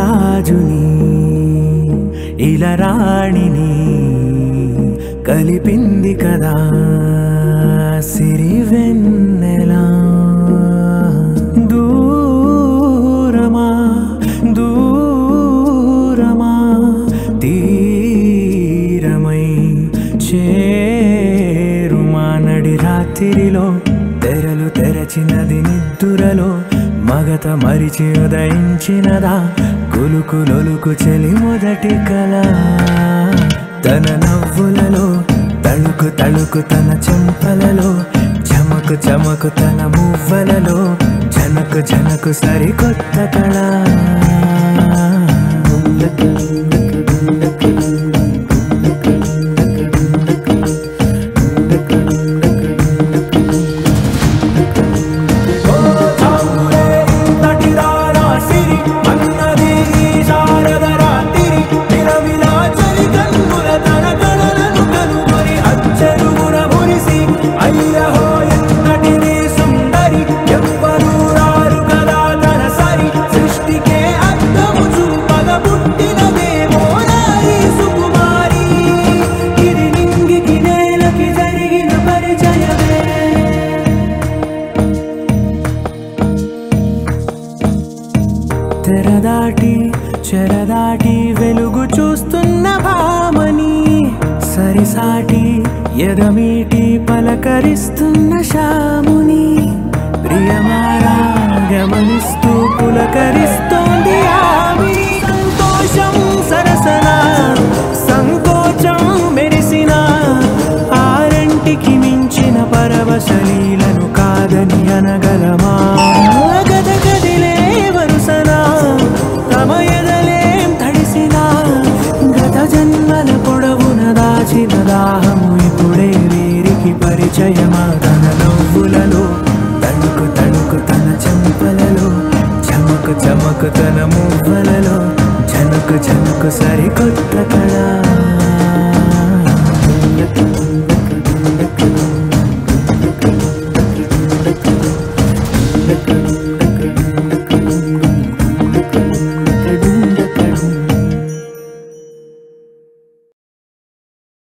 రాజుని ఇలా రాణిని కలిపింది కదా సిరి వెన్నెలా దూరమా దూరమా తీరమై చేరుమా నడి రాత్రిలో తెరలు తెరచినది నిద్దురలో మగత మరిచి ఉదయించినదా కులుకులొలుకు చెలి మొదటి కళ తన నవ్వులలో తళుకు తళుకు తన చెంపలలో చమకు చమకు తన మువ్వలలో జనకు జనకు సరికొత్త కళ సృష్టికే అర్థము చూపగ పుట్టినదేమో నారీ సుకుమారి ఇది నింగికి నేలకి జరిగిన పరిచయమే తెరదాటి చెరదాటి వెలుగు చూస్తున్న భామని సరిసాటి ఎదమీటి పలకరిస్తున్న శాముని ప్రియమారా గమనిస్తూ పులకరిస్తోంది ఆవిరి సంతోషం సరసన సంకోచం మెరిసిన ఆరంటికి మించిన పరవశలీలను కాదని అనగలమా గద గదిలే వరుసన తమ ఎదలేం తడిసినా గత జన్మల పొడవున దాచిన దాహము ఇప్పుడే వీరికి పరిచయమా తన నవ్వులలో తణుకు తణుకు తన చెంపలలో చమకు చమకు తన మువ్వలలో జనకు జనకు సరికొత్త కళ Thank you.